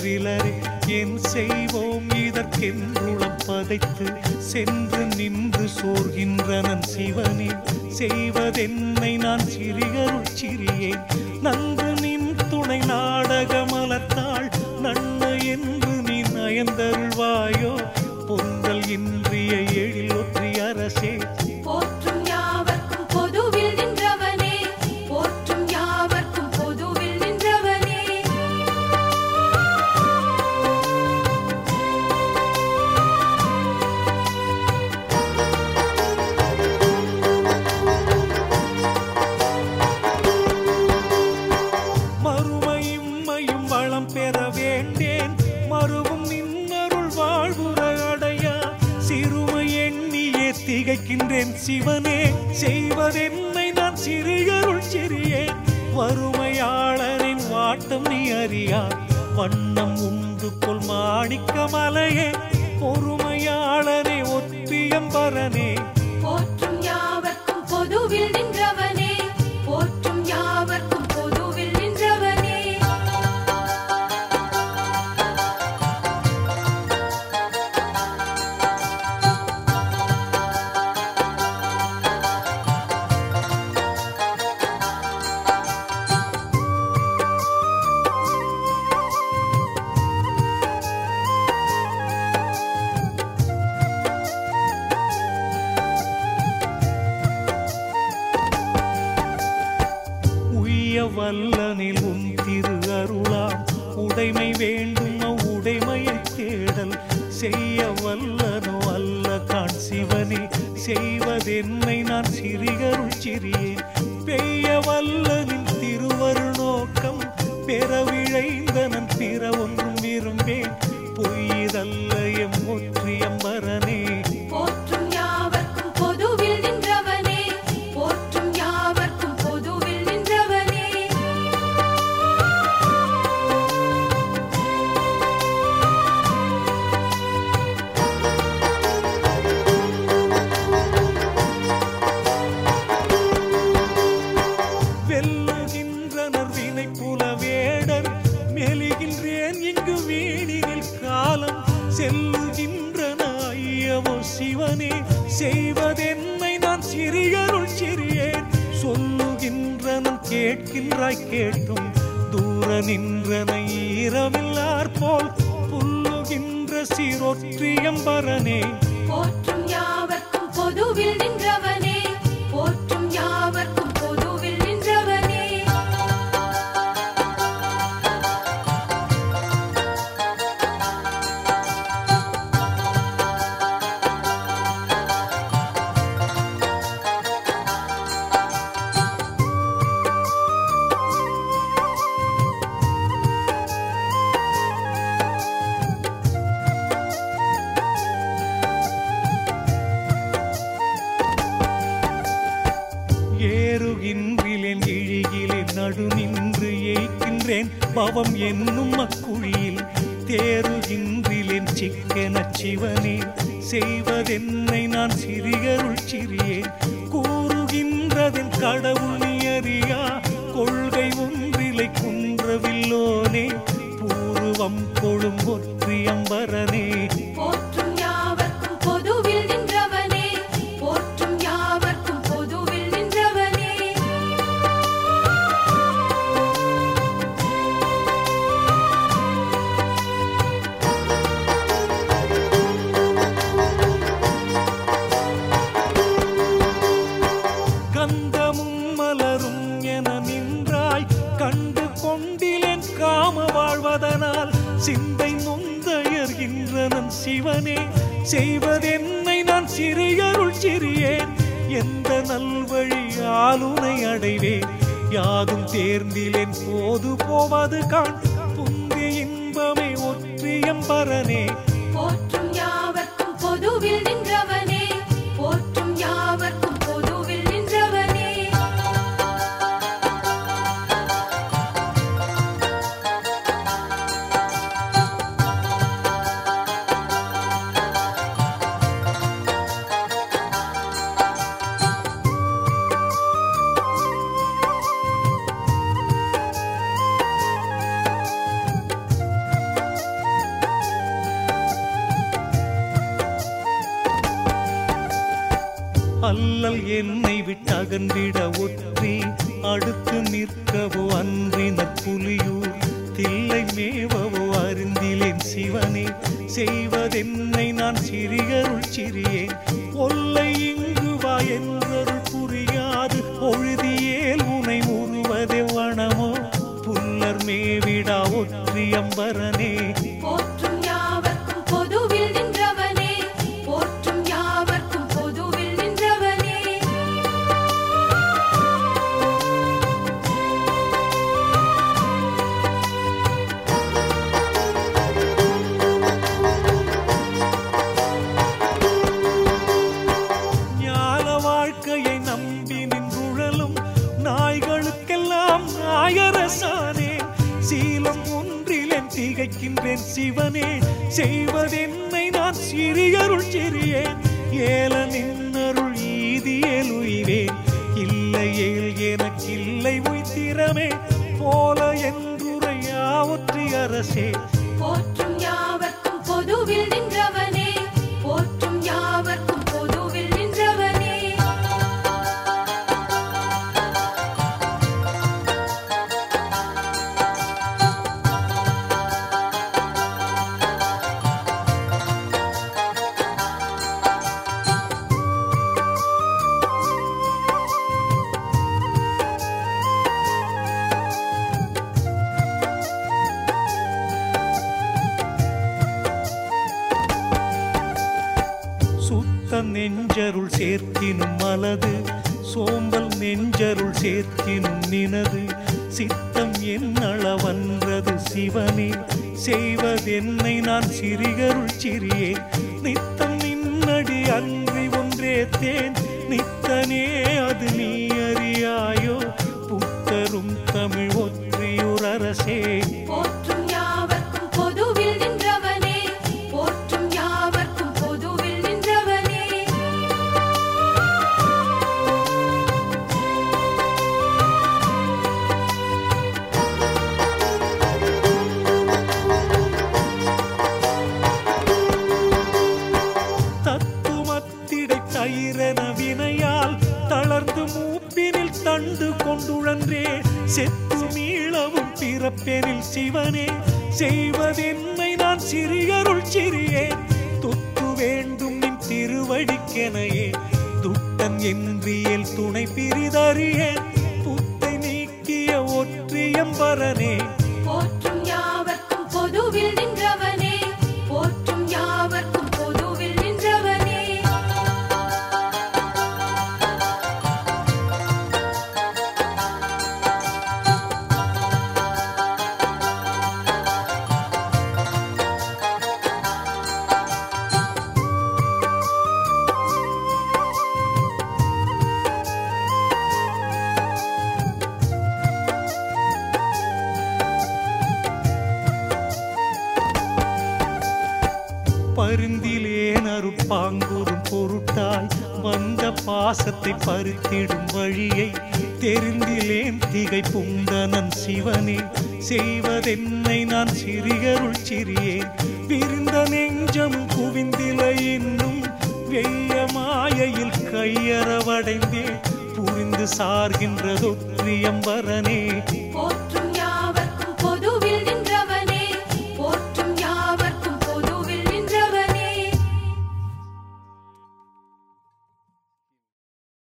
ஒன்றிலரே என் செய்வோம் இதற்கென்றுளம் பதைத்து சென்று நின்று சோர்கின்றனன் சிவனே செய்வதென்னை நான் சிறியருள் சிறியேன் நன்று நின் துணை நாடக மலர்த்தாள் நன்ன என்று நீ நயந்தருள்வாயோ பொங்கல் இன்றிய எழில் ஒற்றி அரசே போற்றும் யாவர்க்கும் பொதுவில் நின்றவனே போற்றும் யாவர்க்கும் பொதுவில் நின்றவனே மறுமையும் மையும் வளம் பெற வேண்டேன் மறுவும் நின்னருள் வாழ்வுற அடையா சிறுமை எண்ணியே திகைக்கின்றேன் சிவனே செய்வதென்னை நான் சிறியருள் சிறியேன் வறுமையாளனின் வாட்டம் நீ அறியா வண்ணம் உண்டு கொள் மாணிக்க மலையே பொறுமையாளனே ஒற்றியம்பரனே போற்றும் யாவர்க்கும் பொதுவில் நின்றவனே போற்றும் யாவர்க்கும் பொதுவில் நின்றவனே உய்ய வல்லனில் உன் திரு அருளாம் உடைமை வேண்டும் அவ்வுடைமையை தேடல் செய்ய வல்லனோ அல்ல காண் சிவனே செய்வதென்னை நான் சிறியருள் சிறியேன் பெய்ய வல்லனின் திருவருள் நோக்கம் பெற விழைந்தனன் பிற ஒன்றும் விரும்பேன் பொய்தல்ல எம் ஒற்றியம்பரனே போற்றும் யாவர்க்கும் பொதுவில் நின்றவனே போற்றும் யாவர்க்கும் பொதுவில் நின்றவனே வெல்லுகின்றனர் வினை புல வேடர் மெலிகின்றேன் இங்கு வீணினில் காலம் செல்லுகின்றன ஐயவோ சிவனே செய்வதென்னை நான் சிறியருள் சிறியேன் சொல்லுகின்றன கேட்கின்றாய் கேட்டும் தூர நின்றன ஈரமில்லார் போல் புல்லுகின்ற சீரொற்றியம்பரனே போற்றும் யாவர்க்கும் பொதுவில் நின்றவனே போற்றும் யாவர்க்கும் பொதுவில் நின்றவனே ஏறுகின்றிலேன் இழிகிலேன் நடு நின்று ஏய்க்கின்றேன் பவம் என்னும் அக்குழியில் தேறுகின்றிலேன் சிக்கெனச் சிவனே செய்வதென்னை நான் சிறியருள் சிறியேன் கூறுகின்றதென் கடவுள் நீ அறியா கொள்கை ஒன்றிலை குன்றவில்லோனே பூர்வம் கொழும் ஒற்றியம்பரனே போற்றும் யாவர்க்கும் பொதுவில் நின்றவனே போற்றும் யாவர்க்கும் பொதுவில் நின்றவனே கந்தமும் மலரும் என நின்றாய் கண்டு கொண்டிலேன் காம வாழ்வதனால் சிந்தை நொந்தயர்கின்றனன் சிவனே செய்வதென்னை நான் சிறியருள் சிறியேன் எந்த நல்வழி ஆளுனை அடைவேன் யாதும் தேர்ந்திலேன் போது போவது காண் புந்திய இன்பமே ஒற்றியம்பரனே போற்றும் யாவர்க்கும் பொதுவில் நின்றவனே போற்றும் யாவர்க்கும் பொதுவில் நின்றவனே அல்லல் என்னை விட்டகன்றிட ஒற்றி அடுத்து நிற்கவோ அன்றினர் புலியூர் தில்லை மேவவோ அறிந்திலேன் சிவனே செய்வதென்னை நான் சிறியருள் சிறியேன் ஒல்லை இங்கு வா என்றருள் புரியாது பொழுதியேல் உனை உருவதே வனமோ புல்லர் மேவிடா ஒற்றியம்பரனே போற்றும் யாவர்க்கும் பொதுவில் நின்றவனே போற்றும் யாவர்க்கும் பொதுவில் நின்றவனே ஞான வாழ்க்கையை நம்பி நின்றுழலும் நாய்களுக்கெல்லாம் நாயரசானே சீலம் ஒன்றில் திகைக்கின்றேன் சிவனே செய்வதென்னை நான் சிறியருள் சிறியேன் ஏல நின்னருள் ஈதியேல் உயிரேன் இல்லையேல் எனக்கில்லை உய்திரமே போல என்றுரையா ஒற்றி அரசே போற்றும் யாவர்க்கும் பொதுவில் நின்றவனே போற்றும் யாவர்க்கும் பொதுவில் நின்றவனே சுத்த நெஞ்சருள் சேர்க்கினும் மலது சோம்பல் நெஞ்சருள் சேர்க்கினும் நினது சித்தம் என்னளவன்றது சிவனே செய்வதென்னை நான் சிறிகருள் சிறியேன் நித்தம் நின்னடி அன்றி ஒன்றே தேன் நித்தனே அது நீ அறியாயோ புத்தரும் தமிழ் ஒற்றியூர் அரசே போற்றும் யாவர்க்கும் பொதுவில் நின்றவனே போற்றும் யாவர்க்கும் பொதுவில் நின்றவனே தத்துவத்திடை தயிரென வினையால் தளர்ந்து மூப்பினில் தண்டு கொண்டுழன்றே செத்து மீளவும் பிறப்பெனில் சிவனே செய்வதென்னை நான் சிறியருள் சிறியேன் தொத்து வேண்டும் நின் திருவடிக்கெனையே துட்டன் என்றியல் துணை பிரிதறியேன் புத்தை நீக்கிய ஒற்றியம்பரனே போற்றும் யாவர்க்கும் பொதுவில் நின்றவனே போற்றும் யாவர்க்கும் பொதுவில் நின்றவனே பருந்திலேன் அருட்பாங்கூரும் பொருட்டாய் வந்த பாசத்தை பறித்திடும் வழியை தெரிந்திலேன் திகை புந்தனன் சிவனே செய்வதென்னை நான் சிறியருள் சிறியேன் விருந்த நெஞ்சம் குவிந்திலை இன்னும் வெய்ய மாயையில் கையறவடைந்தே புரிந்து சார்கின்றதொற்றியம்பரனே போற்றும்